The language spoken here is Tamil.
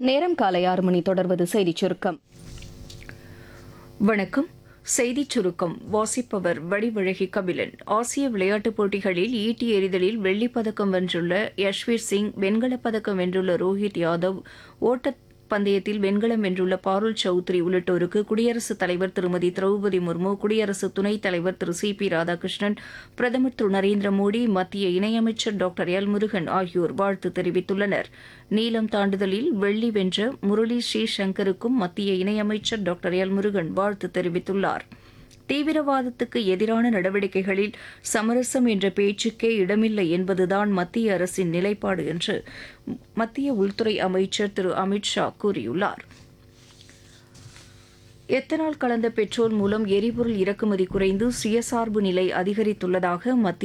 நேரம் காலை ஆறு மணி தொடர்வது செய்திச் சுருக்கம் வணக்கம் செய்திச் சுருக்கம் வாசிப்பவர் வடிவழகி கபிலன் ஆசிய விளையாட்டுப் போட்டிகளில் ஈட்டி எறிதலில் வெள்ளிப் பதக்கம் வென்றுள்ள யஷ்வீர் சிங் வெண்கலப் பதக்கம் வென்றுள்ள ரோஹித் யாதவ் ஓட்டப் பந்தயத்தில் வெண்கலம் வென்றுள்ள பாருல் சௌத்ரி உள்ளிட்டோருக்கு குடியரசுத் தலைவர் திருமதி திரௌபதி முர்மு குடியரசு துணைத் தலைவர் திரு சி பி ராதாகிருஷ்ணன் பிரதமர் திரு நரேந்திர மோடி மத்திய இணையமைச்சர் டாக்டர் எல் முருகன் ஆகியோர் வாழ்த்து தெரிவித்துள்ளனர் நீளம் தாண்டுதலில் வெள்ளி வென்ற முரளி ஸ்ரீசங்கருக்கும் மத்திய இணையமைச்சர் டாக்டர் எல் முருகன் வாழ்த்து தெரிவித்துள்ளார் தீவிரவாதத்துக்கு எதிரான நடவடிக்கைகளில் சமரசம் என்ற பேச்சுக்கே இடமில்லை என்பதுதான் மத்திய அரசின் நிலைப்பாடு என்று மத்திய உள்துறை அமைச்சர் திரு அமித் ஷா கூறியுள்ளார் எத்தனால் கலந்த பெட்ரோல் மூலம் எரிபொருள் இறக்குமதி குறைந்து சுயசார்பு நிலை அதிகரித்துள்ளதாக மத்திய